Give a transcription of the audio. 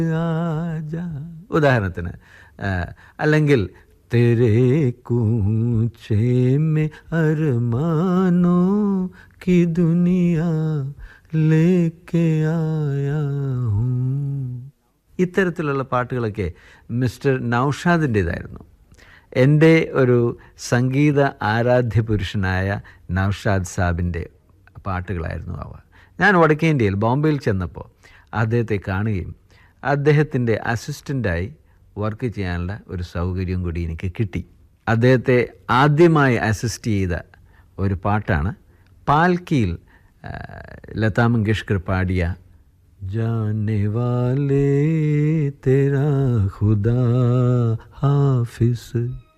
ആജാ ഉദാഹരണത്തിന് ആ, അല്ലെങ്കിൽ തെരേ കൂച്ചേ മേ അരമാനോ കി ദുനിയ ലേക്കെ ആയാ ഹൂം ഇത്തരത്തിലുള്ള പാട്ടുകളൊക്കെ മിസ്റ്റർ നൗഷാദിൻ്റേതായിരുന്നു എൻ്റെ ഒരു സംഗീത ആരാധ്യ പുരുഷനായ നൗഷാദ് സാബിൻ്റെ പാട്ടുകളായിരുന്നു അവ ഞാൻ വടക്കേ ഇന്ത്യയിൽ ബോംബെയിൽ ചെന്നപ്പോൾ അദ്ദേഹത്തെ കാണുകയും അദ്ദേഹത്തിൻ്റെ അസിസ്റ്റൻ്റായി വർക്ക് ചെയ്യാനുള്ള ഒരു സൗകര്യം കൂടി എനിക്ക് കിട്ടി അദ്ദേഹത്തെ ആദ്യമായി അസിസ്റ്റ് ചെയ്ത ഒരു പാട്ടാണ് പാൽക്കിയിൽ ആ, ലതാ മങ്കേഷ്കർ പാടിയ जाने वाले तेरा खुदा हाफिज